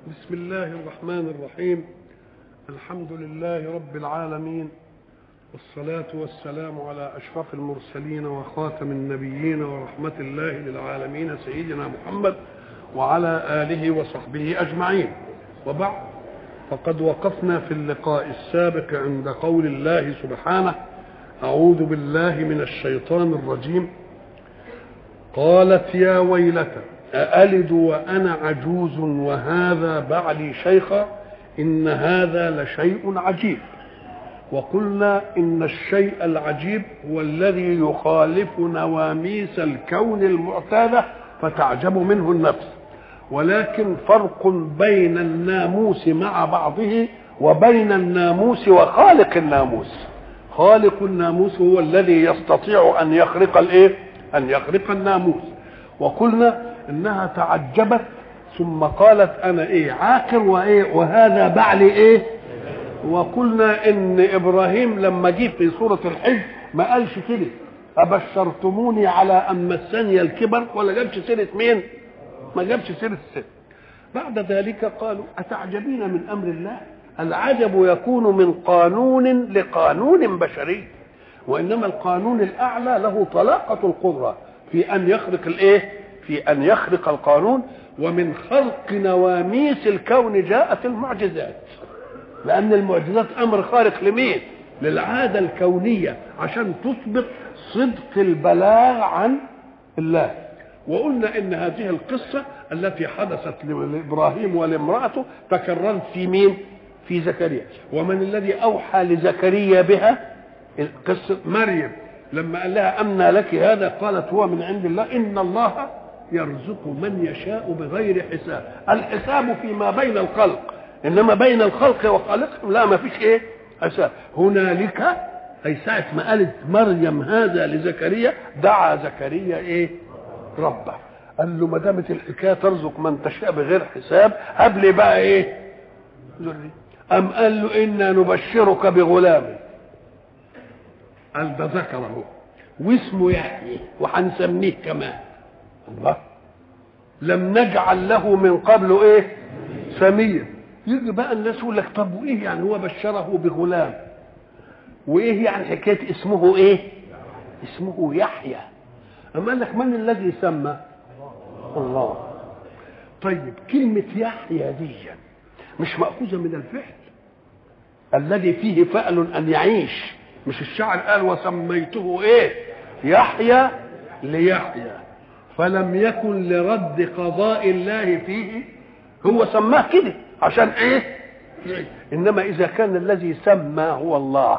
بسم الله الرحمن الرحيم الحمد لله رب العالمين والصلاة والسلام على أشرف المرسلين وخاتم النبيين ورحمة الله للعالمين سيدنا محمد وعلى آله وصحبه أجمعين وبعد فقد وقفنا في اللقاء السابق عند قول الله سبحانه أعوذ بالله من الشيطان الرجيم قالت يا ويلتى أألد وأنا عجوز وهذا بعلي شيخا إن هذا لشيء عجيب وقلنا إن الشيء العجيب هو الذي يخالف نواميس الكون المعتادة فتعجب منه النفس ولكن فرق بين الناموس مع بعضه وبين الناموس وخالق الناموس خالق الناموس هو الذي يستطيع أن يخرق الإيه؟ أن يخرق الناموس وقلنا انها تعجبت ثم قالت انا ايه عاقر وايه وهذا بعلي ايه وقلنا ان ابراهيم لما جه في سوره الحج ما قالش كده ابشرتموني على ان مسني الكبر ولا جابش سيره مين ما جابش سيره الست بعد ذلك قالوا اتعجبين من امر الله العجب يكون من قانون لقانون بشري وانما القانون الاعلى له طلاقه القدره في ان يخرق الايه في ان يخرق القانون ومن خلق نواميس الكون جاءت المعجزات لان المعجزات امر خارق لمين للعاده الكونيه عشان تثبت صدق البلاغ عن الله وقلنا ان هذه القصه التي حدثت لابراهيم ولامراته تكررت في مين في زكريا ومن الذي اوحى لزكريا بها قصه مريم لما قال لها امنى لك هذا قالت هو من عند الله ان الله يرزق من يشاء بغير حساب الحساب فيما بين الخلق انما بين الخلق وخالقهم لا ما فيش ايه حساب هنالك اي ساعه ما قالت مريم هذا لزكريا دعا زكريا ايه ربه قال له ما دامت الحكايه ترزق من تشاء بغير حساب هب لي بقى ايه ذري ام قال له انا نبشرك بغلام قال ده ذكر اهو واسمه يحيى وهنسميه كمان الله لم نجعل له من قبل ايه سميا يجي بقى الناس يقول لك طب وايه يعني هو بشره بغلام وايه يعني حكايه اسمه ايه اسمه يحيى اما قال لك من الذي سمى الله طيب كلمة يحيى دي مش مأخوذة من الفعل الذي فيه فعل أن يعيش مش الشاعر قال وسميته ايه يحيى ليحيى فلم يكن لرد قضاء الله فيه هو سماه كده عشان ايه انما اذا كان الذي سمى هو الله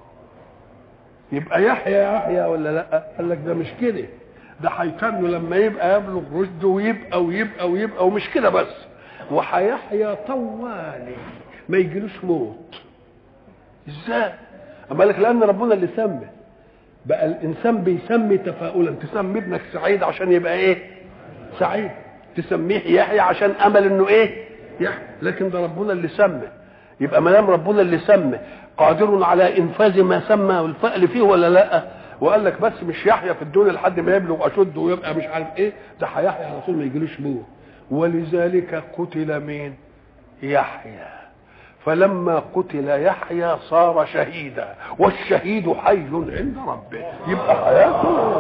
يبقى يحيى يحيى ولا لا قال لك ده مش كده ده هيتنه لما يبقى يبلغ رشده ويبقى ويبقى ويبقى ومش كده بس وهيحيى طوالي ما يجيلوش موت ازاي اما لك لان ربنا اللي سمى بقى الانسان بيسمي تفاؤلا تسمي ابنك سعيد عشان يبقى ايه سعيد تسميه يحيى عشان امل انه ايه يحيى لكن ده ربنا اللي سمى يبقى ما دام ربنا اللي سمى قادر على انفاذ ما سمى والفأل فيه ولا لا وقال لك بس مش يحيى في الدنيا لحد ما يبلغ اشده ويبقى مش عارف ايه ده هيحيى على طول ما يجيلوش موت ولذلك قتل مين يحيى فلما قتل يحيى صار شهيدا والشهيد حي عند ربه يبقى حياته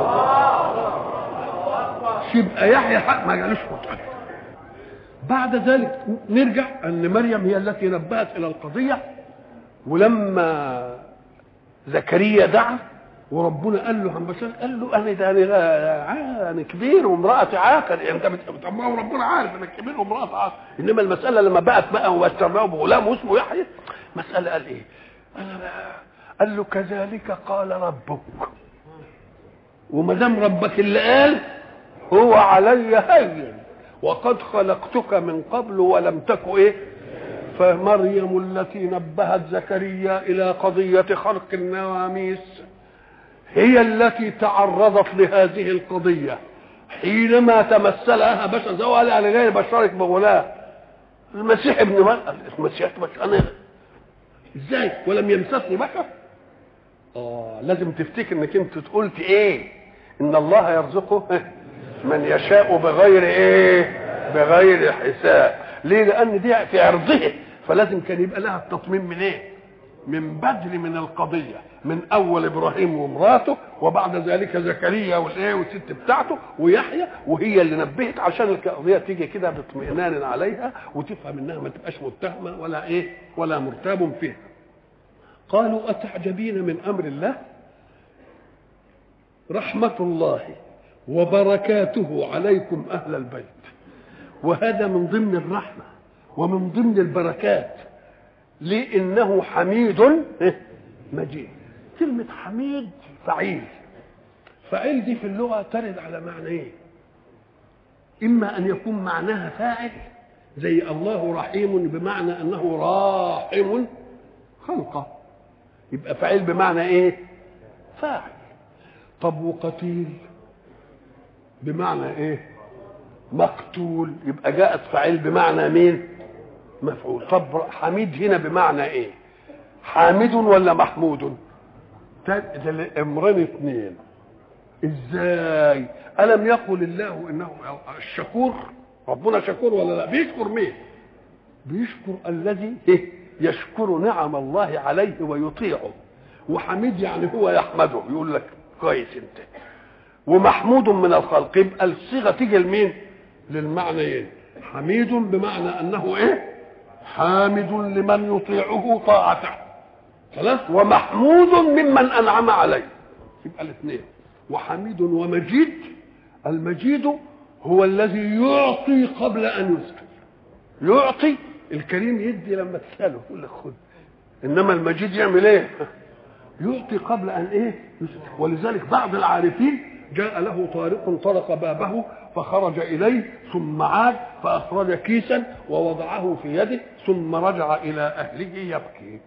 يبقى يحيى حق ما جالوش مطلق بعد ذلك نرجع ان مريم هي التي نبهت الى القضيه ولما زكريا دعا وربنا قال له عن بشر قال له انا ده انا انا كبير وامراتي عاقر انت طب ما هو ربنا عارف انك كبير وامراتي عاقر انما المساله لما بقت بقى وبشرناه بغلام واسمه يحيى مساله قال ايه؟ قال له كذلك قال ربك وما دام ربك اللي قال هو علي هين وقد خلقتك من قبل ولم تك ايه فمريم التي نبهت زكريا الى قضيه خلق النواميس هي التي تعرضت لهذه القضية حينما تمثلها بشر زوال على غير بشرك بغلام المسيح ابن مريم المسيح بشر انا ازاي ولم يمسسني بشر اه لازم تفتكر انك انت قلت ايه ان الله يرزقه من يشاء بغير ايه بغير حساب ليه لان دي في عرضه فلازم كان يبقى لها التطمين من ايه من بدر من القضيه من اول ابراهيم ومراته وبعد ذلك زكريا والايه والست بتاعته ويحيى وهي اللي نبهت عشان القضيه تيجي كده باطمئنان عليها وتفهم انها ما تبقاش متهمه ولا ايه ولا مرتاب فيها قالوا اتعجبين من امر الله رحمه الله وبركاته عليكم اهل البيت وهذا من ضمن الرحمه ومن ضمن البركات لانه حميد مجيد كلمه حميد فعيل فعيل دي في اللغه ترد على معنى ايه اما ان يكون معناها فاعل زي الله رحيم بمعنى انه راحم خلقه يبقى فعيل بمعنى ايه فاعل طب وقتيل بمعنى ايه مقتول يبقى جاءت فعيل بمعنى مين مفعول طب حميد هنا بمعنى ايه حامد ولا محمود ده امرين اثنين ازاي الم يقل الله انه الشكور ربنا شكور ولا لا بيشكر مين بيشكر الذي يشكر نعم الله عليه ويطيعه وحميد يعني هو يحمده يقول لك كويس انت ومحمود من الخلق يبقى الصيغه تيجي لمين للمعنيين حميد بمعنى انه ايه حامد لمن يطيعه طاعته خلاص ومحمود ممن انعم عليه يبقى الاثنين وحميد ومجيد المجيد هو الذي يعطي قبل ان يسال يعطي الكريم يدي لما تساله يقول لك خد انما المجيد يعمل ايه يعطي قبل ان ايه يسأل. ولذلك بعض العارفين جاء له طارق طرق بابه فخرج اليه ثم عاد فاخرج كيسا ووضعه في يده ثم رجع الى اهله يبكي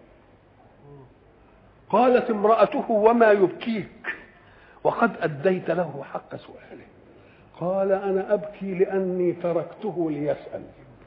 قالت امراته وما يبكيك وقد اديت له حق سؤاله قال انا ابكي لاني تركته ليسال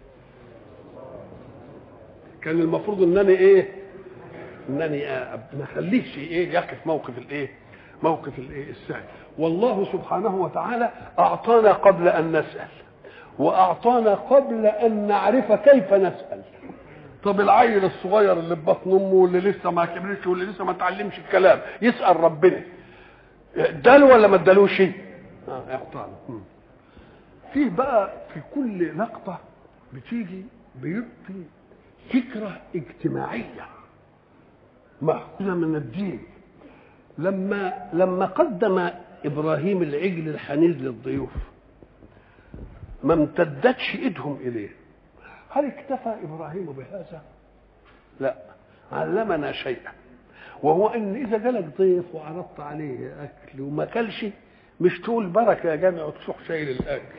كان المفروض انني ايه انني ما اخليش ايه يقف موقف الايه موقف الايه السهل والله سبحانه وتعالى اعطانا قبل ان نسال واعطانا قبل ان نعرف كيف نسال طب العيل الصغير اللي في بطن امه واللي لسه ما كبرش واللي لسه ما اتعلمش الكلام يسال ربنا اداله ولا ما ادالوش اه اعطانا فيه بقى في كل لقطه بتيجي بيبقي فكره اجتماعيه مأخوذة من الدين لما لما قدم ابراهيم العجل الحنيذ للضيوف ما امتدتش ايدهم اليه هل اكتفى ابراهيم بهذا لا علمنا شيئا وهو ان اذا جالك ضيف وعرضت عليه اكل وما كلش مش تقول بركه يا جامع وتروح شايل الاكل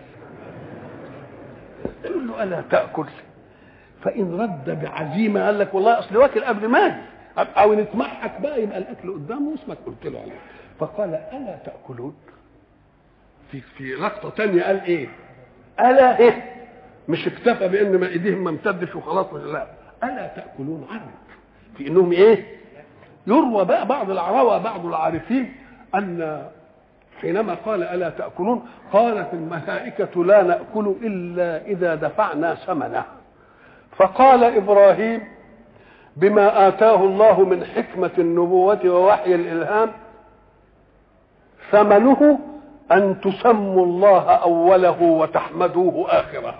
تقول له الا تاكل فان رد بعزيمه قال لك والله اصل واكل قبل ما اجي او نتمحك بقى يبقى الاكل قدامه واسمك قلت له عليه فقال الا تاكلون في في لقطه ثانيه قال ايه الا ايه مش اكتفى بان ما ايديهم ما امتدش وخلاص لا الا تاكلون عنك في انهم ايه يروى بقى بعض العروى بعض العارفين ان حينما قال الا تاكلون قالت الملائكه لا ناكل الا اذا دفعنا ثمنه فقال ابراهيم بما اتاه الله من حكمه النبوه ووحي الالهام ثمنه ان تسموا الله اوله وتحمدوه اخره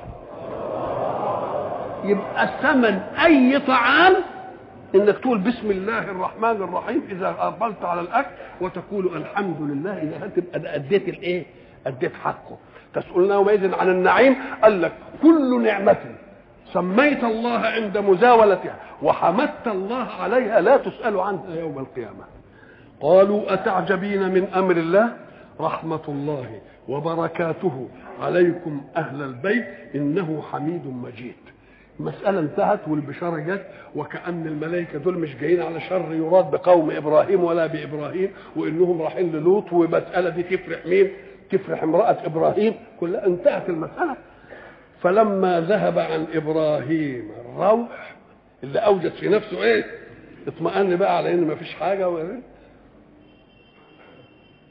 يبقى ثمن اي طعام انك تقول بسم الله الرحمن الرحيم اذا اقبلت على الاكل وتقول الحمد لله اذا تبقى اديت الايه؟ اديت حقه تسالنا يومئذ عن النعيم قال لك كل نعمه سميت الله عند مزاولتها وحمدت الله عليها لا تسال عنها يوم القيامه قالوا اتعجبين من امر الله رحمه الله وبركاته عليكم اهل البيت انه حميد مجيد المسألة انتهت والبشارة جت وكأن الملائكة دول مش جايين على شر يراد بقوم إبراهيم ولا بإبراهيم وإنهم رايحين للوط والمسألة دي تفرح مين؟ تفرح امرأة إبراهيم كلها انتهت المسألة فلما ذهب عن إبراهيم الروح اللي أوجد في نفسه إيه؟ اطمأن بقى على إن ما فيش حاجة وإيه؟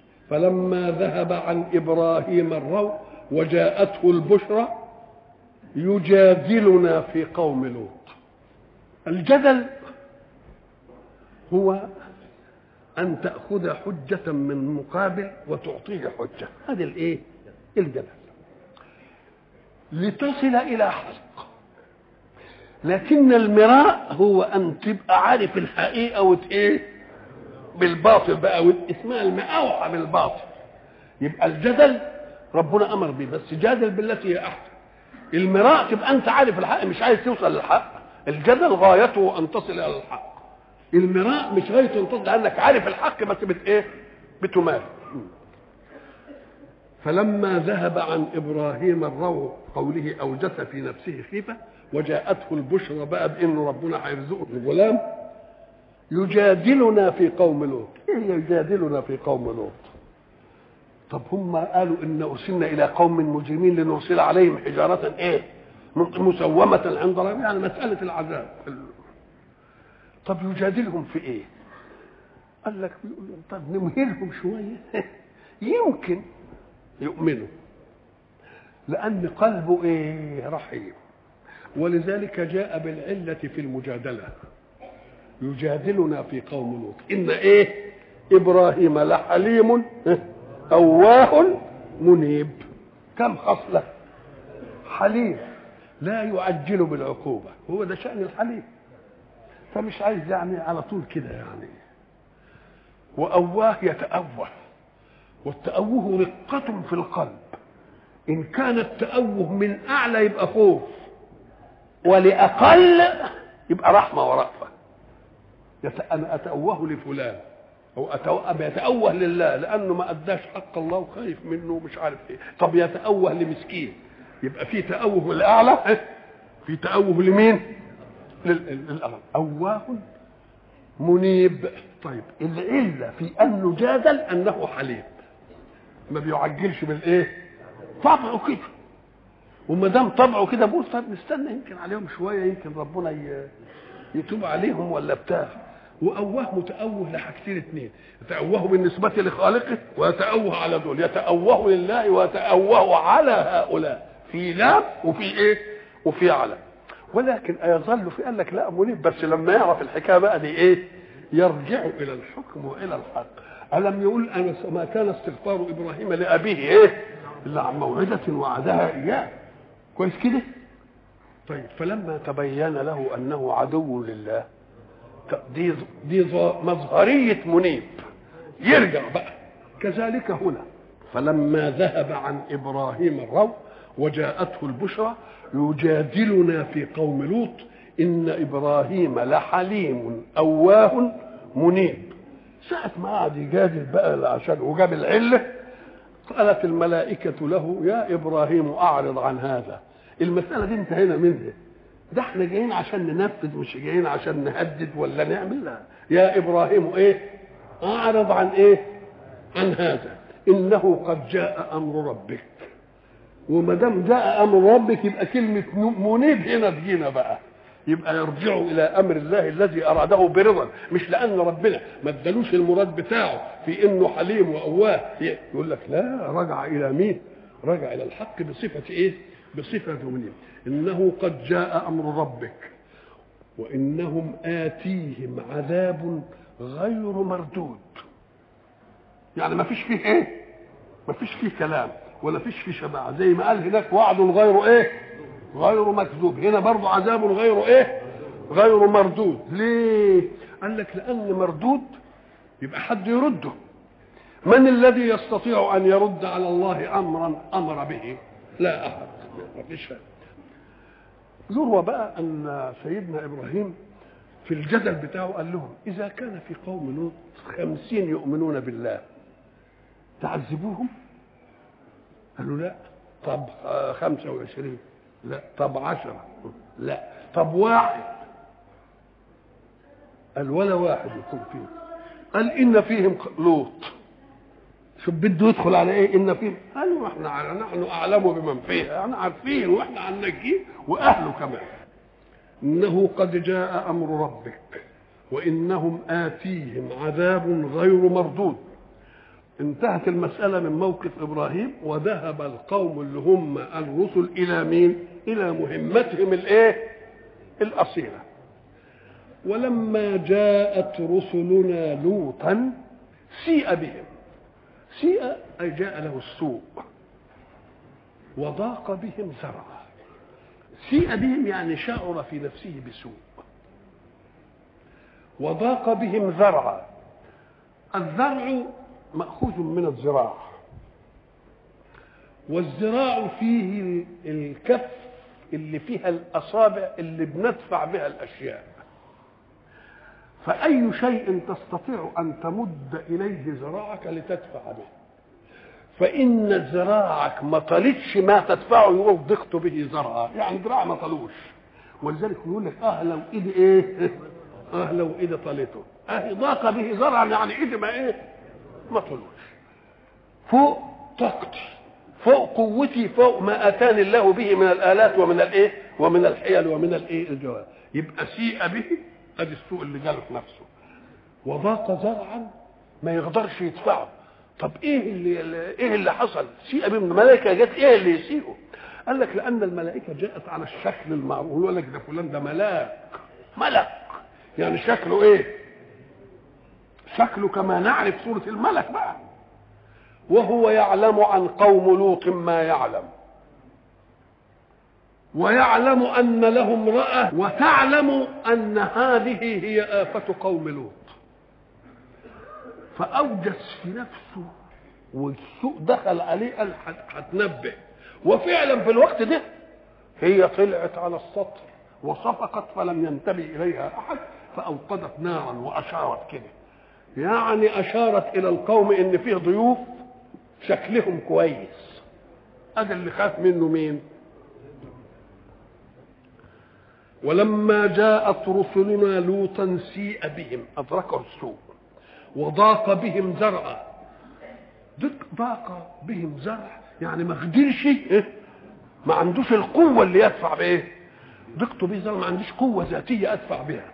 فلما ذهب عن إبراهيم الروح وجاءته البشرى يجادلنا في قوم لوط الجدل هو أن تأخذ حجة من مقابل وتعطيه حجة هذا الإيه؟ الجدل لتصل إلى حق لكن المراء هو أن تبقى عارف الحقيقة وت إيه؟ بالباطل بقى اسمها المأوحة بالباطل يبقى الجدل ربنا أمر به بس جادل بالتي هي أحسن المراء تبقى أنت عارف الحق مش عايز توصل للحق الجدل غايته أن تصل إلى الحق المراء مش غايته أن تصل لأنك عارف الحق بس بت إيه؟ بتمارس فلما ذهب عن ابراهيم الروع قوله اوجس في نفسه خيفه وجاءته البشرى بقى بانه ربنا هيرزقه الغلام يجادلنا في قوم لوط ايه يجادلنا في قوم لوط طب هم قالوا ان ارسلنا الى قوم مجرمين لنرسل عليهم حجاره ايه مسومه عند ربهم يعني مساله العذاب طب يجادلهم في ايه قال لك بيقول طب نمهلهم شويه يمكن يؤمنوا لأن قلبه إيه رحيم ولذلك جاء بالعلة في المجادلة يجادلنا في قوم لوط إن إيه إبراهيم لحليم أواه منيب كم خصلة حليم لا يعجل بالعقوبة هو ده شأن الحليم فمش عايز يعني على طول كده يعني وأواه يتأوه والتأوه رقة في القلب إن كان التأوه من أعلى يبقى خوف ولأقل يبقى رحمة ورأفة يت... أنا أتأوه لفلان أو أتأوه يتأوه لله لأنه ما أداش حق الله وخايف منه ومش عارف إيه طب يتأوه لمسكين يبقى في تأوه لأعلى في تأوه لمين؟ للأعلى أواه منيب طيب العلة في أن نجادل أنه حليم ما بيعجلش بالايه طبعه كده وما دام طبعه كده بقول طب نستنى يمكن عليهم شويه يمكن ربنا يتوب عليهم ولا بتاع وأواه متأوه لحاجتين اثنين يتأوه بالنسبة لخالقه ويتأوه على دول يتأوه لله ويتأوه على هؤلاء في لام وفي ايه وفي على ولكن أيظل في قال لك لا منيب بس لما يعرف الحكاية بقى دي ايه يرجع إلى الحكم وإلى الحق ألم يقول أنا ما كان استغفار إبراهيم لأبيه إيه؟ إلا عن موعدة وعدها إياه كويس كده؟ طيب فلما تبين له أنه عدو لله دي دي مظهرية منيب يرجع بقى كذلك هنا فلما ذهب عن إبراهيم الرو وجاءته البشرى يجادلنا في قوم لوط إن إبراهيم لحليم أواه منيب ساعة ما قعد يجادل بقى عشان وجاب العلة قالت الملائكة له يا إبراهيم أعرض عن هذا المسألة دي انتهينا منها ده احنا جايين عشان ننفذ مش جايين عشان نهدد ولا نعمل لا يا إبراهيم إيه أعرض عن إيه عن هذا إنه قد جاء أمر ربك وما دام جاء أمر ربك يبقى كلمة منيب هنا تجينا بقى يبقى يرجعوا الى امر الله الذي اراده برضا مش لان ربنا ما ادالوش المراد بتاعه في انه حليم واواه يقول لك لا رجع الى مين رجع الى الحق بصفه ايه بصفه منيب انه قد جاء امر ربك وانهم اتيهم عذاب غير مردود يعني ما فيش فيه ايه ما فيش فيه كلام ولا فيش فيه شبع زي ما قال هناك وعد غير ايه غير مكذوب هنا برضه عذاب غير ايه غير مردود ليه قال لك لان مردود يبقى حد يرده من الذي يستطيع ان يرد على الله امرا امر به لا احد ما فيش ذروه بقى ان سيدنا ابراهيم في الجدل بتاعه قال لهم اذا كان في قوم لوط خمسين يؤمنون بالله تعذبوهم قالوا لا طب خمسة وعشرين لا طب عشرة لا طب واحد قال ولا واحد يكون فيهم قال إن فيهم لوط شوف بده يدخل على ايه ان فيهم قالوا احنا نحن اعلم بمن فيها احنا عارفين واحنا هننجيه واهله كمان انه قد جاء امر ربك وانهم اتيهم عذاب غير مردود انتهت المسألة من موقف إبراهيم وذهب القوم اللي هم الرسل إلى مين؟ إلى مهمتهم الإيه؟ الأصيلة ولما جاءت رسلنا لوطا سيء بهم سيء أي جاء له السوء وضاق بهم زرعا سيء بهم يعني شعر في نفسه بسوء وضاق بهم ذرعا الذرع مأخوذ من الذراع والذراع فيه الكف اللي فيها الأصابع اللي بندفع بها الأشياء فأي شيء تستطيع أن تمد إليه ذراعك لتدفع به فإن ذراعك ما طالتش ما تدفعه يقول ضغط به ذرعا يعني ذراع ما طالوش ولذلك يقول لك اه لو ايدي ايه اه لو ايدي طالته اه ضاق به ذرعا يعني ايدي ما ايه ما طلوش فوق طاقتي فوق قوتي فوق ما اتاني الله به من الالات ومن الايه ومن الحيل ومن الايه الجواب يبقى سيء به ادي السوء اللي جاله في نفسه وضاق ذرعا ما يقدرش يدفعه طب ايه اللي ايه اللي حصل سيء به الملائكه جت ايه اللي يسيئه قال لك لان الملائكه جاءت على الشكل المعروف يقول لك ده فلان ده ملاك ملك يعني شكله ايه شكله كما نعرف سورة الملك بقى وهو يعلم عن قوم لوط ما يعلم ويعلم أن له امرأة وتعلم أن هذه هي آفة قوم لوط فأوجس في نفسه والسوء دخل عليه قال هتنبه وفعلا في الوقت ده هي طلعت على السطح وصفقت فلم ينتبه إليها أحد فأوقدت نارا وأشارت كده يعني أشارت إلى القوم إن فيه ضيوف شكلهم كويس هذا اللي خاف منه مين ولما جاءت رسلنا لوطا سيء بهم أدركوا السوء وضاق بهم زرعا ضاق بهم زرع يعني ما قدرش إيه؟ ما عندوش القوة اللي يدفع بإيه ضقت به زرع ما عنديش قوة ذاتية أدفع بها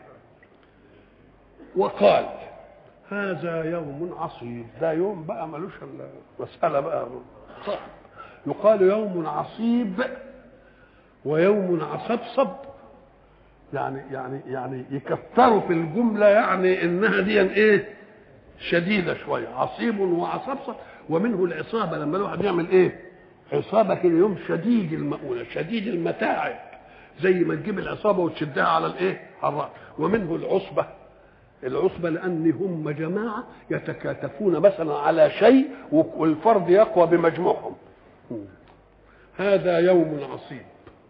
وقال هذا يوم عصيب ده يوم بقى ملوش مسألة بقى صعب يقال يوم عصيب ويوم عصبصب يعني يعني يعني يكثروا في الجملة يعني انها دي ايه شديدة شوية عصيب وعصبصب ومنه العصابة لما الواحد يعمل ايه عصابة كده يوم شديد المؤونة شديد المتاعب زي ما تجيب العصابة وتشدها على الايه على الرأس ومنه العصبة العصبة لأن هم جماعة يتكاتفون مثلا على شيء والفرد يقوى بمجموعهم هذا يوم عصيب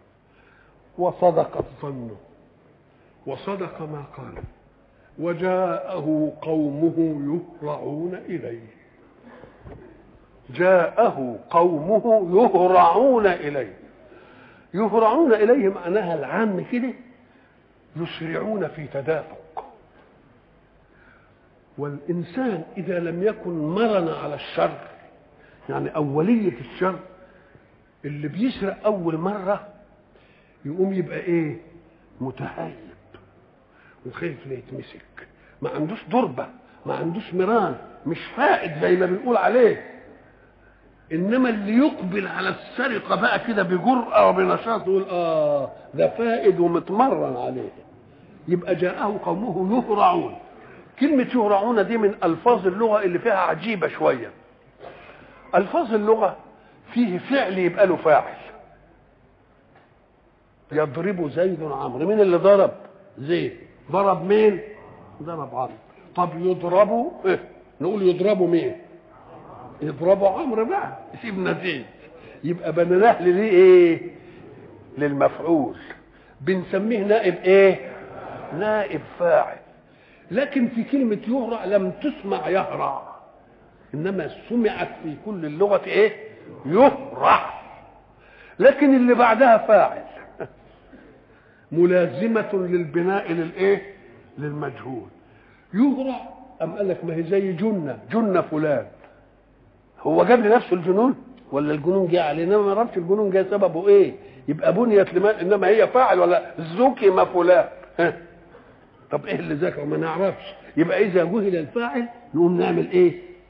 وصدقت ظنه وصدق ما قال وجاءه قومه يهرعون إليه جاءه قومه يهرعون إليه يهرعون إليه معناها العام كده يسرعون في تدافق والإنسان إذا لم يكن مرن على الشر يعني أولية الشر اللي بيسرق أول مرة يقوم يبقى إيه متهيب وخايف لا يتمسك ما عندوش ضربة ما عندوش مران مش فائد زي ما بنقول عليه انما اللي يقبل على السرقه بقى كده بجرأه وبنشاط يقول اه ده فائد ومتمرن عليه يبقى جاءه قومه يهرعون كلمة يهرعون دي من ألفاظ اللغة اللي فيها عجيبة شوية ألفاظ اللغة فيه فعل يبقى له فاعل يضرب زيد عمرو مين اللي ضرب زيد ضرب مين ضرب عمرو طب يضربوا إيه؟ نقول يضربوا مين يضربوا عمرو بقى سيبنا زيد يبقى بنناه ليه ايه للمفعول بنسميه نائب ايه نائب فاعل لكن في كلمة يهرع لم تسمع يهرع إنما سمعت في كل اللغة إيه؟ يهرع لكن اللي بعدها فاعل ملازمة للبناء للإيه؟ للمجهول يهرع أم قال لك ما هي زي جنة جنة فلان هو جاب لنفسه الجنون ولا الجنون جه عليه انما ما نعرفش الجنون جه سببه ايه يبقى بنيت لمن انما هي فاعل ولا زكم فلان ها طب ايه اللي ذكر ما نعرفش يبقى اذا جهل الفاعل نقوم نعمل ايه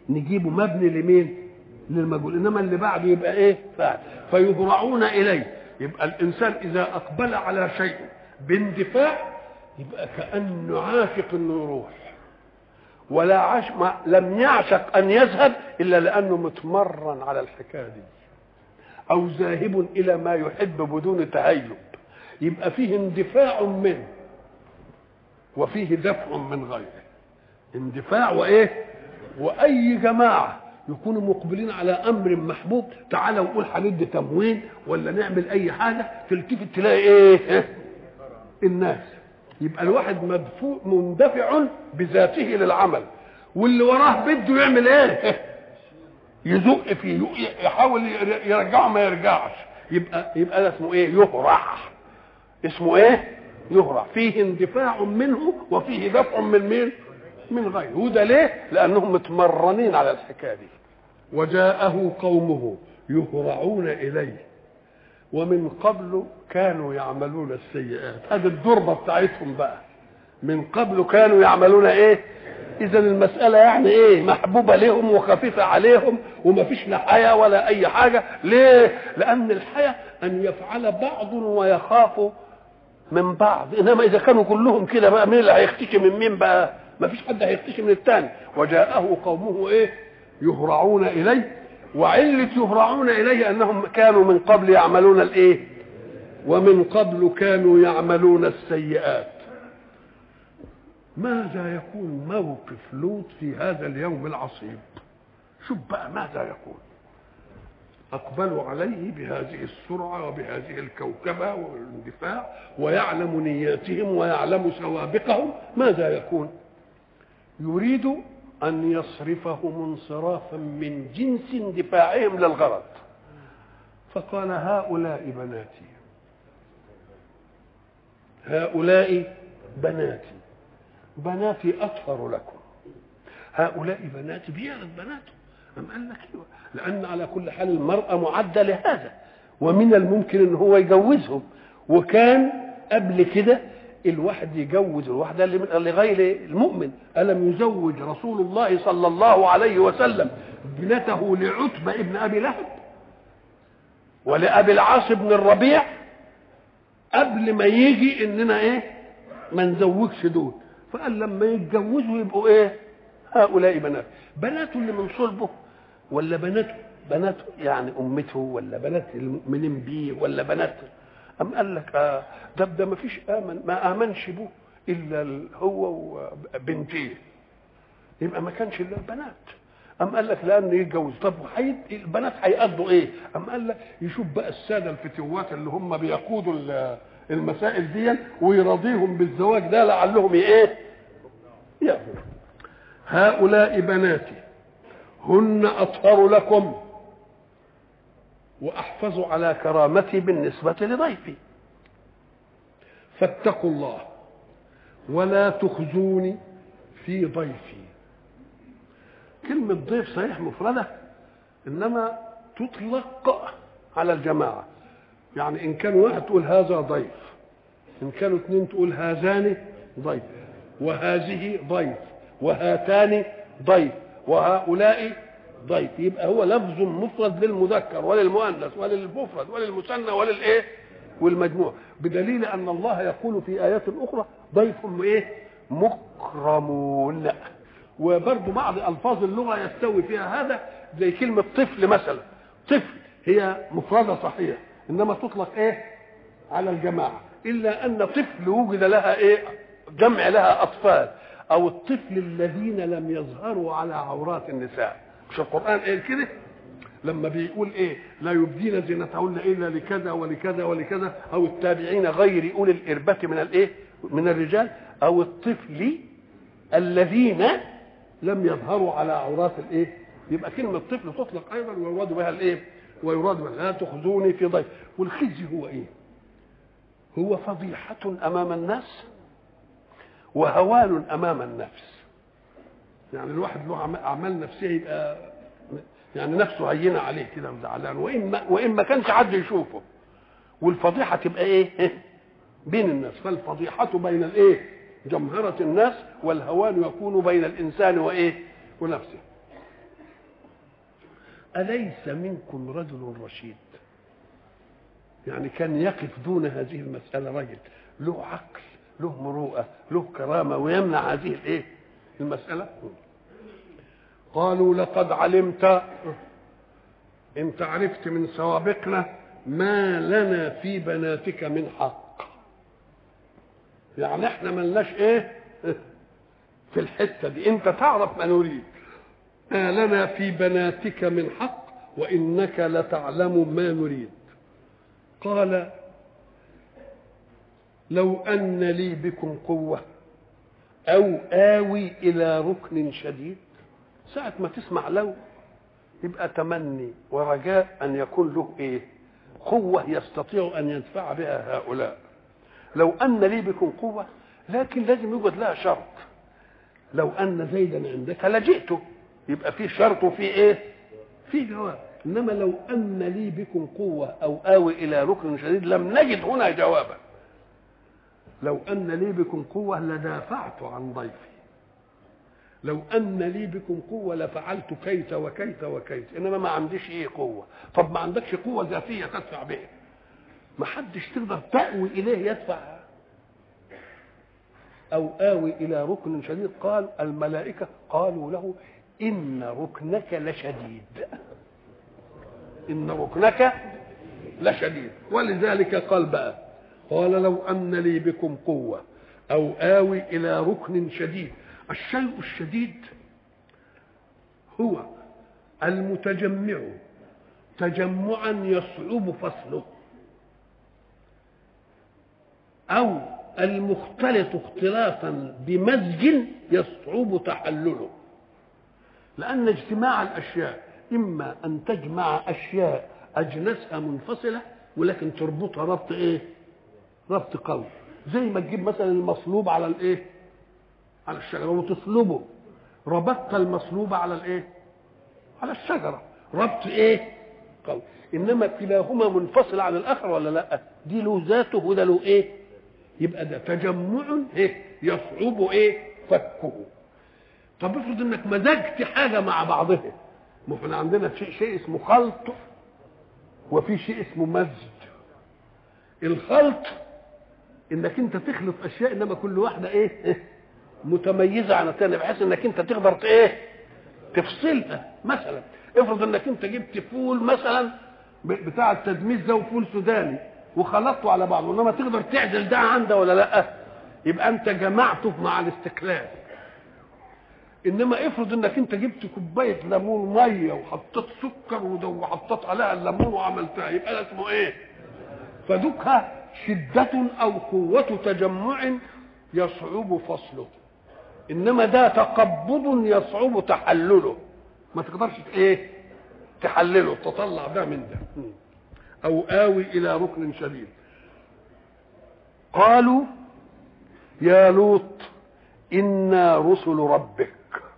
نجيبه مبني لمين للمجهول انما اللي بعده يبقى ايه فاعل فيهرعون اليه يبقى الانسان اذا اقبل على شيء باندفاع يبقى كانه عاشق انه يروح ولا عاش ما لم يعشق ان يذهب الا لانه متمرن على الحكايه دي او ذاهب الى ما يحب بدون تهيب يبقى فيه اندفاع منه وفيه دفع من غيره اندفاع وايه واي جماعه يكونوا مقبلين على امر محبوب تعالى وقول هندي تموين ولا نعمل اي حاجه تلتفت تلاقي ايه الناس يبقى الواحد مدفوع مندفع بذاته للعمل واللي وراه بده يعمل ايه يزق فيه يحاول يرجعه ما يرجعش يبقى يبقى ده اسمه ايه يهرع اسمه ايه يهرع فيه اندفاع منه وفيه دفع من مين من غيره وده ليه لانهم متمرنين على الحكايه دي وجاءه قومه يهرعون اليه ومن قبل كانوا يعملون السيئات هذه الضربه بتاعتهم بقى من قبل كانوا يعملون ايه اذا المساله يعني ايه محبوبه لهم وخفيفه عليهم وما فيش لا حياه ولا اي حاجه ليه لان الحياه ان يفعل بعض ويخاف من بعض انما اذا كانوا كلهم كده بقى مين اللي هيختشي من مين بقى ما فيش حد هيختشي من الثاني وجاءه قومه ايه يهرعون اليه وعلة يهرعون إليه أنهم كانوا من قبل يعملون الإيه ومن قبل كانوا يعملون السيئات ماذا يكون موقف لوط في هذا اليوم العصيب شوف بقى ماذا يكون أقبلوا عليه بهذه السرعة وبهذه الكوكبة والاندفاع ويعلم نياتهم ويعلم سوابقهم ماذا يكون يريد أن يصرفهم انصرافا من جنس اندفاعهم للغرض فقال هؤلاء بناتي هؤلاء بناتي بناتي أطهر لكم هؤلاء بناتي بيعرف بناته أم قال لك ايوه لأن على كل حال المرأة معدة لهذا ومن الممكن أن هو يجوزهم وكان قبل كده الواحد يجوز الواحدة لغير المؤمن ألم يزوج رسول الله صلى الله عليه وسلم ابنته لعتبة ابن أبي لهب ولأبي العاص بن الربيع قبل ما يجي إننا إيه ما نزوجش دول فقال لما يتجوزوا يبقوا إيه هؤلاء بنات بناته اللي من صلبه ولا بناته بناته يعني أمته ولا بنات المؤمنين بيه ولا بناته أم قال لك آه ده ده ما فيش آمن ما آمنش به إلا هو وبنتيه يبقى ما كانش إلا البنات أم قال لك لأن يتجوز طب وحيد البنات هيقضوا إيه؟ أم قال لك يشوف بقى السادة الفتوات اللي هم بيقودوا المسائل دي ويرضيهم بالزواج ده لعلهم إيه؟ يأخذوا هؤلاء بناتي هن أطهر لكم واحفظ على كرامتي بالنسبه لضيفي فاتقوا الله ولا تخزوني في ضيفي كلمة ضيف صحيح مفردة إنما تطلق على الجماعة يعني إن كان واحد تقول هذا ضيف إن كانوا اثنين تقول هذان ضيف وهذه ضيف وهاتان ضيف وهؤلاء ضيف يبقى هو لفظ مفرد للمذكر وللمؤنث وللمفرد وللمثنى وللايه والمجموع بدليل ان الله يقول في ايات اخرى ضيف ايه مكرمون وبرضه بعض الفاظ اللغه يستوي فيها هذا زي كلمه طفل مثلا طفل هي مفرده صحيح انما تطلق ايه على الجماعه الا ان طفل وجد لها ايه جمع لها اطفال او الطفل الذين لم يظهروا على عورات النساء مش القرآن قال كده لما بيقول ايه لا يبدين زينتهن الا لكذا ولكذا ولكذا او التابعين غير اولي الاربه من الايه من الرجال او الطفل الذين لم يظهروا على عورات الايه يبقى كلمه طفل تطلق ايضا ويراد بها الايه ويراد بها لا تخزوني في ضيف والخزي هو ايه هو فضيحه امام الناس وهوان امام النفس يعني الواحد له اعمال نفسيه يبقى يعني نفسه هينه عليه كده وزعلان وان ما وان ما كانش حد يشوفه والفضيحه تبقى ايه؟ بين الناس فالفضيحه بين الايه؟ جمهره الناس والهوان يكون بين الانسان وايه؟ ونفسه أليس منكم رجل رشيد يعني كان يقف دون هذه المسألة رجل له عقل له مروءة له كرامة ويمنع هذه الايه المسألة قالوا لقد علمت انت عرفت من سوابقنا ما لنا في بناتك من حق يعني احنا ملناش ايه في الحته دي انت تعرف ما نريد ما لنا في بناتك من حق وانك لتعلم ما نريد قال لو ان لي بكم قوه او اوي الى ركن شديد ساعه ما تسمع لو يبقى تمني ورجاء ان يكون له ايه قوه يستطيع ان يدفع بها هؤلاء لو ان لي بكم قوه لكن لازم يوجد لها شرط لو ان زيدا عندك لجئته يبقى في شرط وفي ايه في جواب انما لو ان لي بكم قوه او اوي الى ركن شديد لم نجد هنا جوابا لو ان لي بكم قوه لدافعت عن ضيفي لو ان لي بكم قوه لفعلت كيت وكيت وكيت انما ما عنديش ايه قوه طب ما عندكش قوه ذاتيه تدفع بها ما حدش تقدر تأوي اليه يدفع او آوي الى ركن شديد قال الملائكه قالوا له ان ركنك لشديد ان ركنك لشديد ولذلك قال بقى قال لو ان لي بكم قوه او آوي الى ركن شديد الشيء الشديد هو المتجمع تجمعا يصعب فصله او المختلط اختلاطا بمزج يصعب تحلله لان اجتماع الاشياء اما ان تجمع اشياء اجناسها منفصله ولكن تربطها ربط ايه ربط قوي زي ما تجيب مثلا المصلوب على الايه على الشجره وتصلبه ربطت المصلوب على الايه على الشجره ربط ايه قوي انما كلاهما منفصل عن الاخر ولا لا دي له ذاته وده له ايه يبقى ده تجمع ايه يصعب ايه فكه طب افرض انك مزجت حاجه مع بعضها ما احنا عندنا شيء شيء اسمه خلط وفي شيء اسمه مزج الخلط انك انت تخلط اشياء انما كل واحده ايه متميزه عن الثانيه بحيث انك انت تقدر ايه تفصلها مثلا افرض انك انت جبت فول مثلا بتاع التدميس ده وفول سوداني وخلطته على بعضه انما تقدر تعدل ده عن ده ولا لا يبقى انت جمعته مع الاستقلال انما افرض انك انت جبت كوبايه ليمون ميه وحطيت سكر وحطيت عليها الليمون وعملتها يبقى ده اسمه ايه فدكها شدة أو قوة تجمع يصعب فصله إنما ده تقبض يصعب تحلله ما تقدرش ايه تحلله تطلع ده من ده أو آوي إلى ركن شديد قالوا يا لوط إنا رسل ربك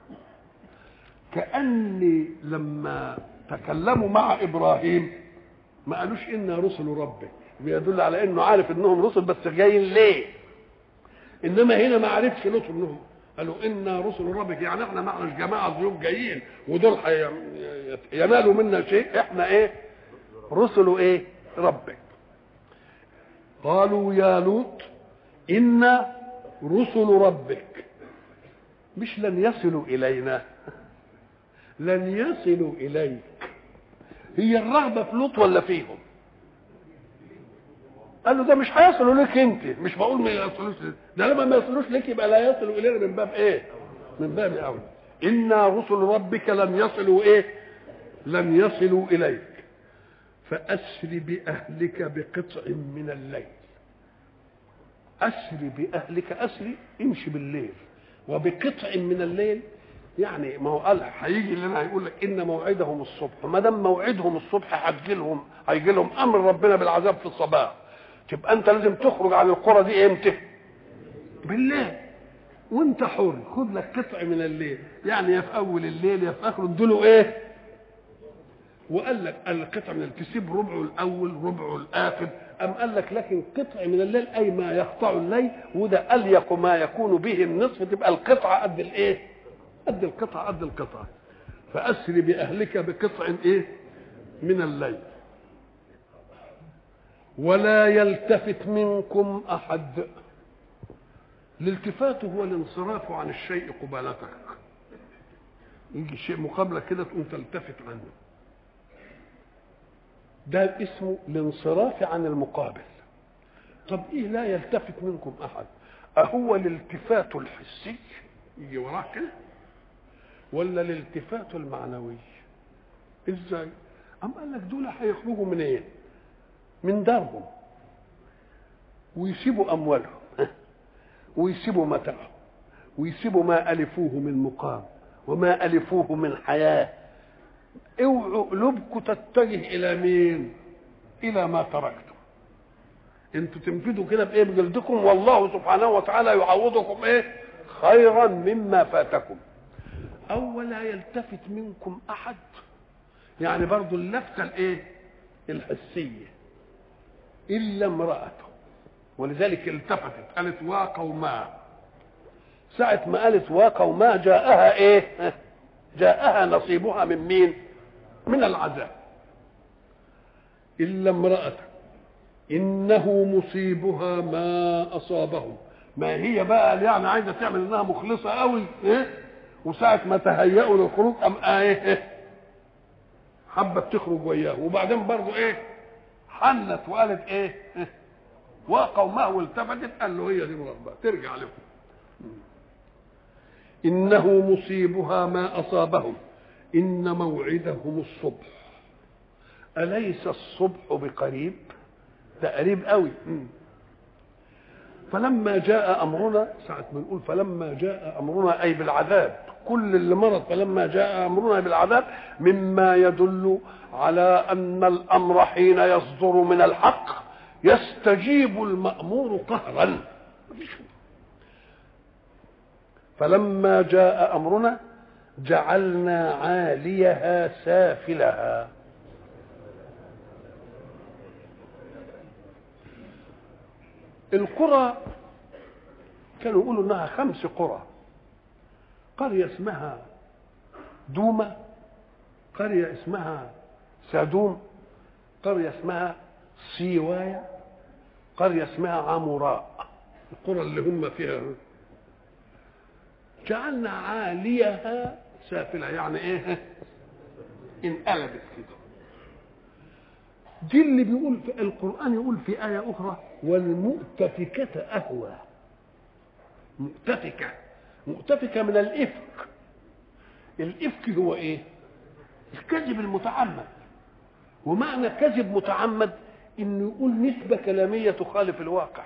كأني لما تكلموا مع إبراهيم ما قالوش إنا رسل ربك بيدل على انه عارف انهم رسل بس جايين ليه انما هنا ما عرفش لوط انهم قالوا انا رسل ربك يعني احنا معنا جماعه ضيوف جايين ودول ينالوا منا شيء احنا ايه رسل ايه ربك قالوا يا لوط انا رسل ربك مش لن يصلوا الينا لن يصلوا اليك هي الرغبه في لوط ولا فيهم قال له ده مش هيصلوا لك انت مش بقول ما يصلوش ده لما ما يصلوش لك يبقى لا يصلوا الينا من باب ايه من باب اولى انا رسل ربك لن يصلوا ايه لن يصلوا اليك فاسر باهلك بقطع من الليل اسر باهلك اسري امشي بالليل وبقطع من الليل يعني ما هو قال هيجي لنا هيقول لك ان موعدهم الصبح ما دام موعدهم الصبح هتجي لهم هيجي لهم امر ربنا بالعذاب في الصباح تبقى انت لازم تخرج عن القرى دي امتى بالليل وانت حر خد لك قطع من الليل يعني يا في اول الليل يا في اخره ادوا ايه وقال لك القطع من تسيب ربعه الاول ربعه الاخر ام قال لك لكن قطع من الليل اي ما يقطع الليل وده اليق ما يكون به النصف تبقى القطعه قد الايه قد القطعه قد القطعه فأسر بأهلك بقطع إيه من الليل ولا يلتفت منكم أحد الالتفات هو الانصراف عن الشيء قبالتك يجي شيء مقابلك كده تقوم تلتفت عنه ده اسمه الانصراف عن المقابل طب ايه لا يلتفت منكم احد اهو الالتفات الحسي يجي وراه كده ولا الالتفات المعنوي ازاي ام قال لك دول هيخرجوا من ايه من دارهم ويسيبوا اموالهم ويسيبوا متاعهم ويسيبوا ما الفوه من مقام وما الفوه من حياه اوعوا قلوبكم تتجه الى مين الى ما تركتم انتوا تنفذوا كده بايه بجلدكم والله سبحانه وتعالى يعوضكم ايه خيرا مما فاتكم او لا يلتفت منكم احد يعني برضو اللفتة الايه الحسية الا امرأته ولذلك التفتت قالت وقوما ساعة ما قالت وقوما جاءها ايه جاءها نصيبها من مين من العذاب إلا امرأته إنه مصيبها ما أصابهم ما هي بقى اللي يعني عايزة تعمل إنها مخلصة قوي إيه؟ وساعة ما تهيأوا للخروج أم إيه حبت تخرج وياه وبعدين برضه إيه حنت وقالت إيه, إيه؟ وقومه والتفتت قال له هي دي مربى ترجع لكم إنه مصيبها ما أصابهم إن موعدهم الصبح أليس الصبح بقريب ده قريب قوي فلما جاء أمرنا ساعة ما نقول فلما جاء أمرنا أي بالعذاب كل اللي مرض فلما جاء أمرنا بالعذاب مما يدل على أن الأمر حين يصدر من الحق يستجيب المأمور قهرا فلما جاء أمرنا جعلنا عاليها سافلها القرى كانوا يقولوا انها خمس قرى قريه اسمها دومه قريه اسمها سادوم قريه اسمها سيوايا قريه اسمها عمراء القرى اللي هم فيها جعلنا عاليها سافلة يعني ايه انقلبت كده دي اللي بيقول في القرآن يقول في آية أخرى والمؤتفكة أهوى مؤتفكة مؤتفكة من الإفك الإفك هو إيه؟ الكذب المتعمد ومعنى كذب متعمد إنه يقول نسبة كلامية تخالف الواقع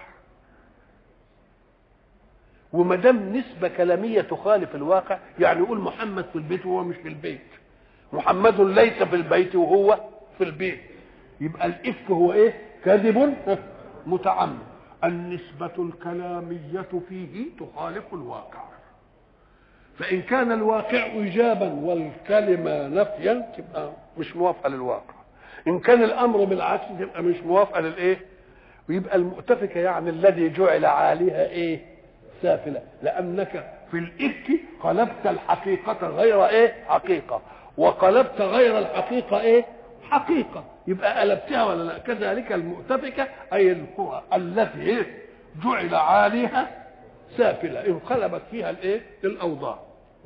وما دام نسبة كلامية تخالف الواقع يعني يقول محمد في البيت وهو مش في البيت محمد ليس في البيت وهو في البيت يبقى الإفك هو إيه؟ كذب متعمد النسبة الكلامية فيه تخالف الواقع فإن كان الواقع إيجابا والكلمة نفيا تبقى مش موافقة للواقع إن كان الأمر بالعكس تبقى مش موافقة للإيه؟ ويبقى المؤتفكة يعني الذي جعل عاليها إيه؟ سافلة لأنك في الإفك قلبت الحقيقة غير إيه حقيقة وقلبت غير الحقيقة إيه حقيقة يبقى قلبتها ولا لا كذلك المؤتفكة أي القرى التي إيه جعل عاليها سافلة انقلبت فيها الإيه الأوضاع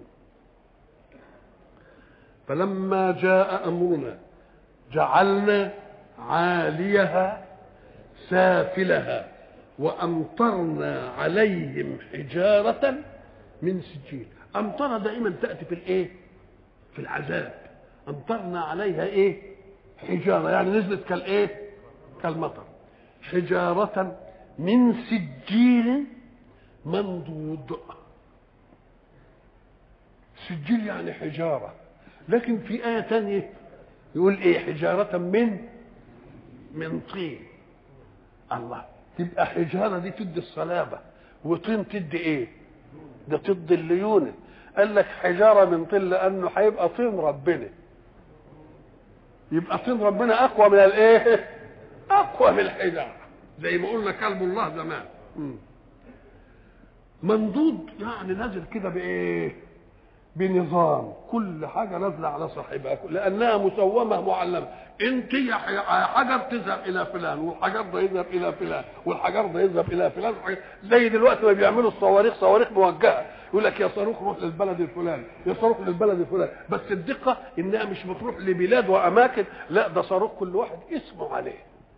فلما جاء أمرنا جعلنا عاليها سافلها وامطرنا عليهم حجاره من سجيل امطر دائما تاتي في الايه في العذاب امطرنا عليها ايه حجاره يعني نزلت كالايه كالمطر حجاره من سجيل منضود سجيل يعني حجاره لكن في ايه ثانيه يقول ايه حجاره من من طين الله تبقى حجاره دي تدي الصلابه وطين تدي ايه ده تدي الليونه قال لك حجاره من طين لانه هيبقى طين ربنا يبقى طين ربنا اقوى من الايه اقوى من الحجاره زي ما قلنا كلب الله زمان مم. منضود يعني نازل كده بايه بنظام كل حاجه نازله على صاحبها لانها مسومه معلمه انت يا حجر تذهب الى فلان والحجر ده يذهب الى فلان والحجر ده يذهب الى فلان زي دلوقتي ما بيعملوا الصواريخ صواريخ موجهه يقول لك يا صاروخ روح للبلد الفلاني يا صاروخ للبلد الفلاني بس الدقه انها مش بتروح لبلاد واماكن لا ده صاروخ كل واحد اسمه عليه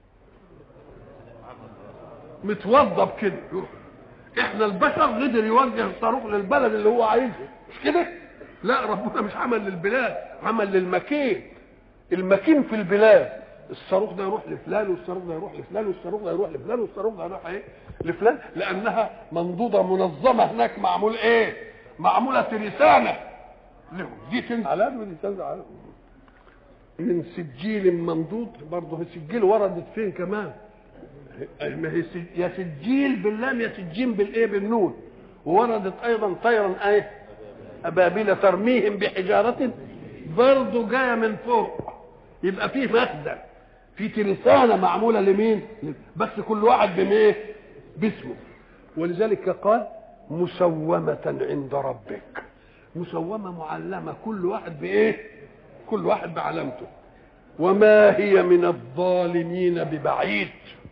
متوظف كده احنا البشر قدر يوجه الصاروخ للبلد اللي هو عايزه مش كده لا ربنا مش عمل للبلاد عمل للمكين المكين في البلاد الصاروخ ده يروح لفلان والصاروخ ده يروح لفلان والصاروخ ده يروح لفلان والصاروخ ده يروح ايه لفلان لانها منضوده منظمه هناك معمول ايه معموله ترسانه لهم دي تنزل على ودي تنزل على من سجيل منضود برضه السجيل وردت فين كمان ما هي يا سجيل باللام يا سجين بالايه بالنون ووردت ايضا طيرا ايه ابابيل ترميهم بحجاره برضه جايه من فوق يبقى فيه مخزن في ترسانه معموله لمين بس كل واحد بايه باسمه ولذلك قال مسومة عند ربك مسومة معلمة كل واحد بإيه كل واحد بعلامته وما هي من الظالمين ببعيد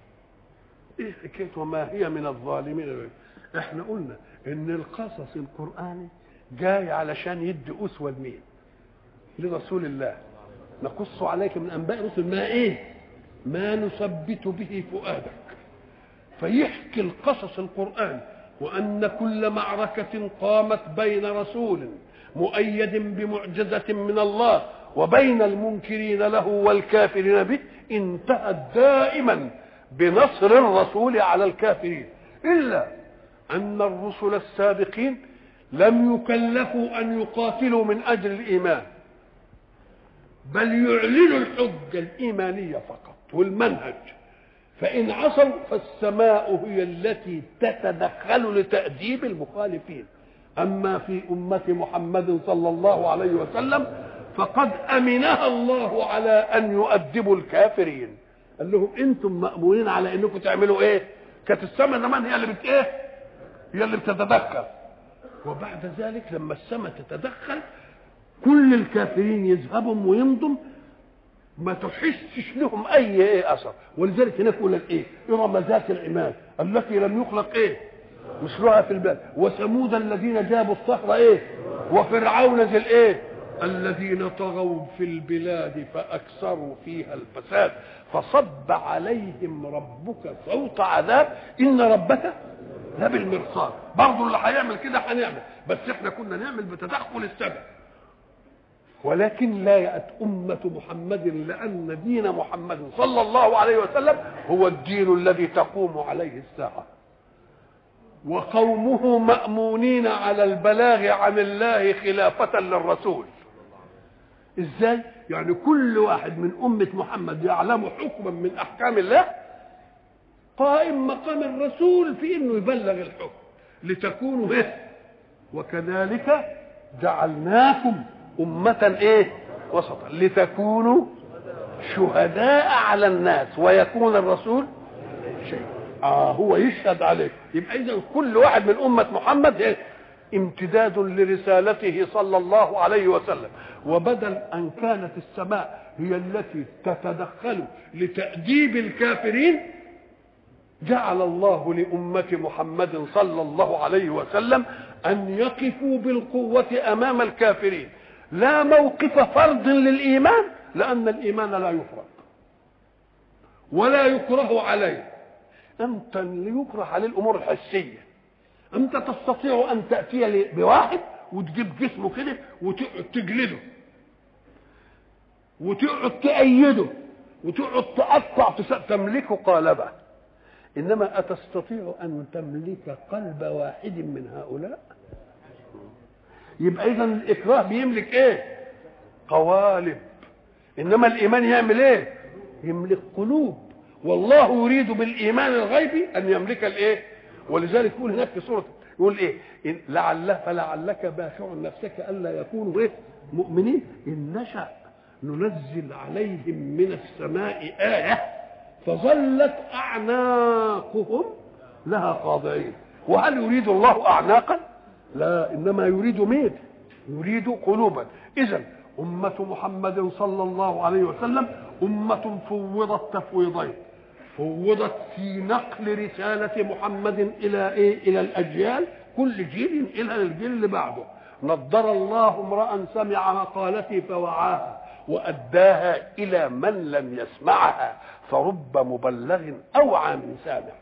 ايه حكايه وما هي من الظالمين ببعيد احنا قلنا ان القصص القراني جاي علشان يدي اسوه لمين لرسول الله نقص عليك من انباء رسل ما ايه ما نثبت به فؤادك فيحكي القصص القرآن وأن كل معركة قامت بين رسول مؤيد بمعجزة من الله وبين المنكرين له والكافرين به انتهت دائما بنصر الرسول على الكافرين إلا أن الرسل السابقين لم يكلفوا أن يقاتلوا من أجل الإيمان بل يعلنوا الحجة الإيمانية فقط والمنهج فإن عصوا فالسماء هي التي تتدخل لتأديب المخالفين أما في أمة محمد صلى الله عليه وسلم فقد أمنها الله على أن يؤدبوا الكافرين قال لهم أنتم مأمونين على أنكم تعملوا إيه كانت السماء زمان هي اللي بت إيه هي اللي بتتدخل وبعد ذلك لما السماء تتدخل كل الكافرين يذهبوا ويمضوا ما تحسش لهم اي ايه اثر ولذلك هناك يقول لك ايه ارم ذات العماد التي لم يخلق ايه مثلها في البلد وثمود الذين جابوا الصخر ايه وفرعون ذي الايه الذين طغوا في البلاد فاكثروا فيها الفساد فصب عليهم ربك صوت عذاب ان ربك لبالمرصاد برضه اللي هيعمل كده هنعمل بس احنا كنا نعمل بتدخل السبب ولكن لا يأت أمة محمد لأن دين محمد صلى الله عليه وسلم هو الدين الذي تقوم عليه الساعة وقومه مأمونين على البلاغ عن الله خلافة للرسول ازاي يعني كل واحد من أمة محمد يعلم حكما من أحكام الله قائم مقام الرسول في انه يبلغ الحكم لتكونوا ايه وكذلك جعلناكم أمة إيه؟ وسطا لتكونوا شهداء على الناس ويكون الرسول شيء آه هو يشهد عليك يبقى إذا كل واحد من أمة محمد إيه؟ امتداد لرسالته صلى الله عليه وسلم وبدل أن كانت السماء هي التي تتدخل لتأديب الكافرين جعل الله لأمة محمد صلى الله عليه وسلم أن يقفوا بالقوة أمام الكافرين لا موقف فرض للإيمان لأن الإيمان لا يفرض ولا يكره عليه أنت اللي يكره عليه الأمور الحسية أنت تستطيع أن تأتي بواحد وتجيب جسمه كده وتقعد تجلده وتقعد تأيده وتقعد تقطع تملكه قالبه إنما أتستطيع أن تملك قلب واحد من هؤلاء يبقى اذا الاكراه بيملك ايه قوالب انما الايمان يعمل ايه يملك قلوب والله يريد بالايمان الغيبي ان يملك الايه ولذلك يقول هناك في سوره يقول ايه إن لعل فلعلك باخع نفسك الا يكونوا ايه مؤمنين ان نشا ننزل عليهم من السماء ايه فظلت اعناقهم لها خاضعين وهل يريد الله اعناقا لا انما يريد مين يريد قلوبا اذا أمة محمد صلى الله عليه وسلم أمة فوضت تفويضين فوضت في نقل رسالة محمد إلى إيه؟ إلى الأجيال كل جيل إلى الجيل اللي بعده نضر الله امرأ سمع مقالتي فوعاها وأداها إلى من لم يسمعها فرب مبلغ أوعى من سامع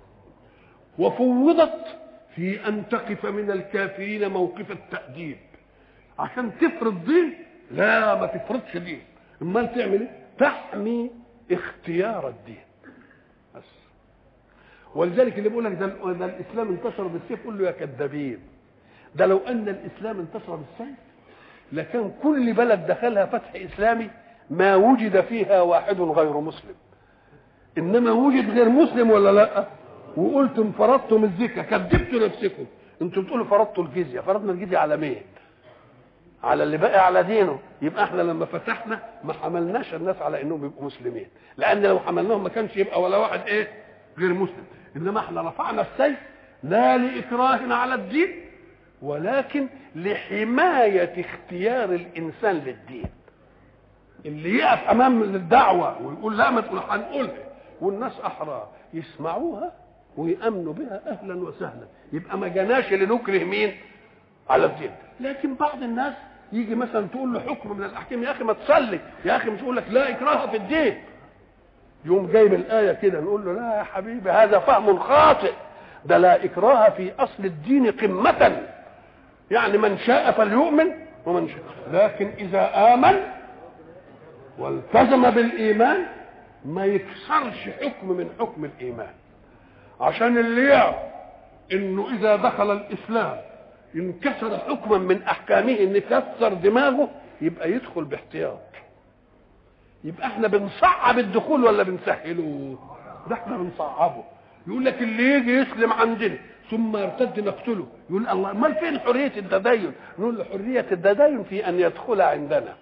وفوضت في أن تقف من الكافرين موقف التأديب عشان تفرض دين لا ما تفرضش دين امال تعمل ايه تحمي اختيار الدين بس ولذلك اللي بيقول لك ده, ده الاسلام انتشر بالسيف قول له يا كذابين ده لو ان الاسلام انتشر بالسيف لكان كل بلد دخلها فتح اسلامي ما وجد فيها واحد غير مسلم انما وجد غير مسلم ولا لا وقلتم فرضتم الزكاه كذبتوا نفسكم انتم بتقولوا فرضتوا الجزيه فرضنا الجزيه على مين على اللي بقي على دينه يبقى احنا لما فتحنا ما حملناش الناس على انهم يبقوا مسلمين لان لو حملناهم ما كانش يبقى ولا واحد ايه غير مسلم انما احنا رفعنا السيف لا لاكراه على الدين ولكن لحمايه اختيار الانسان للدين اللي يقف امام الدعوه ويقول لا ما تقول هنقولها والناس احرار يسمعوها ويامنوا بها اهلا وسهلا يبقى ما جناش لنكره مين على الدين لكن بعض الناس يجي مثلا تقول له حكم من الاحكام يا اخي ما تصلي يا اخي مش يقول لك لا اكراه في الدين يوم جايب الايه كده نقول له لا يا حبيبي هذا فهم خاطئ ده لا اكراه في اصل الدين قمه يعني من شاء فليؤمن ومن شاء لكن اذا امن والتزم بالايمان ما يكسرش حكم من حكم الايمان عشان اللي يعرف انه اذا دخل الاسلام انكسر حكما من احكامه ان كسر دماغه يبقى يدخل باحتياط يبقى احنا بنصعب الدخول ولا بنسهله ده احنا بنصعبه يقول لك اللي يجي يسلم عندنا ثم يرتد نقتله يقول الله امال فين حريه التدين نقول له حريه التدين في ان يدخل عندنا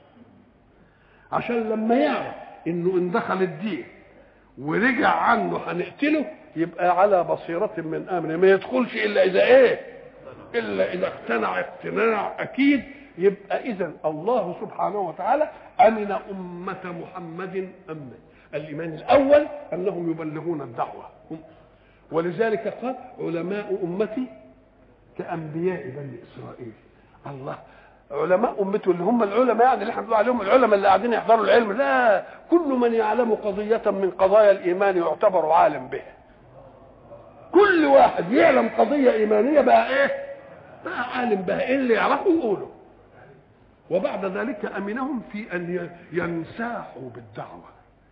عشان لما يعرف انه ان دخل الدين ورجع عنه هنقتله يبقى على بصيرة من امره ما يدخلش الا اذا ايه الا اذا اقتنع اقتناع اكيد يبقى اذا الله سبحانه وتعالى امن امه محمد امن الايمان الاول انهم يبلغون الدعوه ولذلك قال علماء امتي كانبياء بني اسرائيل الله علماء امته اللي هم العلماء يعني اللي احنا بنقول عليهم العلماء اللي قاعدين يحضروا العلم لا كل من يعلم قضيه من قضايا الايمان يعتبر عالم به كل واحد يعلم قضيه ايمانيه بقى ايه بقى عالم بها ايه اللي يعرفه يقوله وبعد ذلك امنهم في ان ينساحوا بالدعوه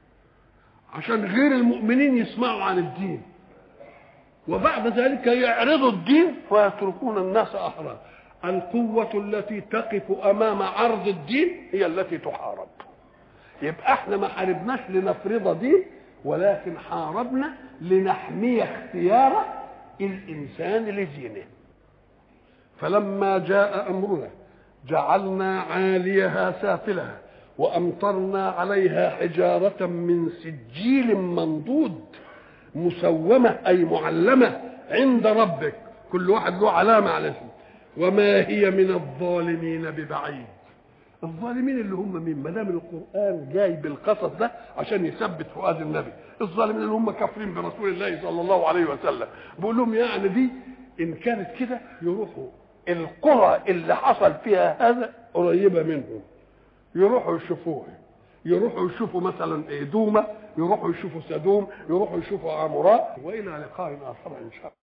عشان غير المؤمنين يسمعوا عن الدين وبعد ذلك يعرضوا الدين ويتركون الناس احرار القوة التي تقف أمام عرض الدين هي التي تحارب يبقى احنا ما حاربناش لنفرض دين ولكن حاربنا لنحمي اختيار الإنسان لدينه فلما جاء أمرنا جعلنا عاليها سافلها وأمطرنا عليها حجارة من سجيل منضود مسومة أي معلمة عند ربك كل واحد له علامة على اسمه وما هي من الظالمين ببعيد الظالمين اللي هم مين ما دام القران جاي بالقصص ده عشان يثبت فؤاد النبي الظالمين اللي هم كافرين برسول الله صلى الله عليه وسلم بيقول لهم يعني دي ان كانت كده يروحوا القرى اللي حصل فيها هذا قريبه منهم يروحوا يشوفوها يروحوا يشوفوا مثلا دومه يروحوا يشوفوا سدوم يروحوا يشوفوا عمراء والى لقاء اخر ان شاء الله